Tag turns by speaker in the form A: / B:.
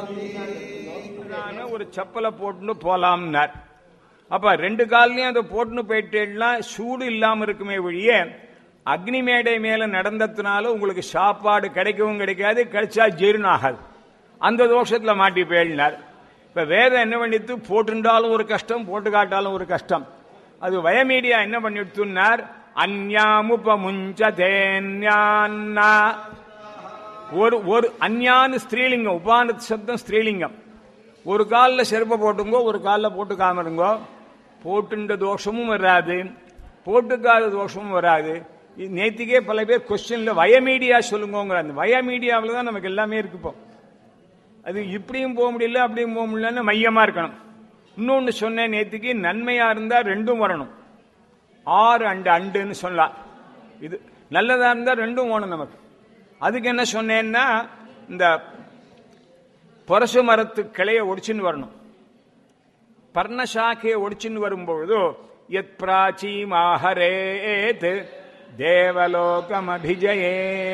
A: நானு ஒரு செப்பலை போட்டுன்னு போலாம்னார் அப்ப ரெண்டு கால்லயும் அதை போட்டுன்னு போயிட்டேன்னா சூடு இல்லாம இருக்குமே ஒழிய அக்னி மேடை மேல நடந்ததுனால உங்களுக்கு சாப்பாடு கிடைக்கவும் கிடைக்காது கிடைச்சா ஜீரணம் ஆகாது அந்த தோஷத்துல மாட்டி போயினார் இப்ப வேதம் என்ன பண்ணிட்டு போட்டுண்டாலும் ஒரு கஷ்டம் போட்டு காட்டாலும் ஒரு கஷ்டம் அது வயமீடியா என்ன பண்ணிட்டுனார் அந்யாமுபமுஞ்சதேன்யான்னா ஒரு ஒரு அந்யான்னு ஸ்திரீலிங்கம் உபான சப்தம் ஸ்திரீலிங்கம் ஒரு காலில் செருப்பை போட்டுங்கோ ஒரு காலில் போட்டுக்காம இருங்கோ போட்டுண்ட தோஷமும் வராது போட்டுக்காத தோஷமும் வராது இது நேத்திக்கே பல பேர் கொஸ்டின்ல வயமீடியா சொல்லுங்கோங்கிற அந்த வயமீடியாவில் தான் நமக்கு எல்லாமே இருக்கு இப்போ அது இப்படியும் போக முடியல அப்படியும் போக முடியலன்னு மையமா இருக்கணும் இன்னொன்னு சொன்னேன் நேத்திக்கு நன்மையா இருந்தா ரெண்டும் வரணும் ஆறு அண்டு அண்டுன்னு சொல்லலாம் இது நல்லதா இருந்தா ரெண்டும் வேணும் நமக்கு அதுக்கு என்ன சொன்னேன்னா இந்த புரசு மரத்து கிளைய ஒடிச்சுன்னு வரணும் பர்ணசாக்கையை ஒடிச்சுன்னு வரும்பொழுது எத் பிராச்சீமாஹரேத் தேவலோகம் அபிஜயே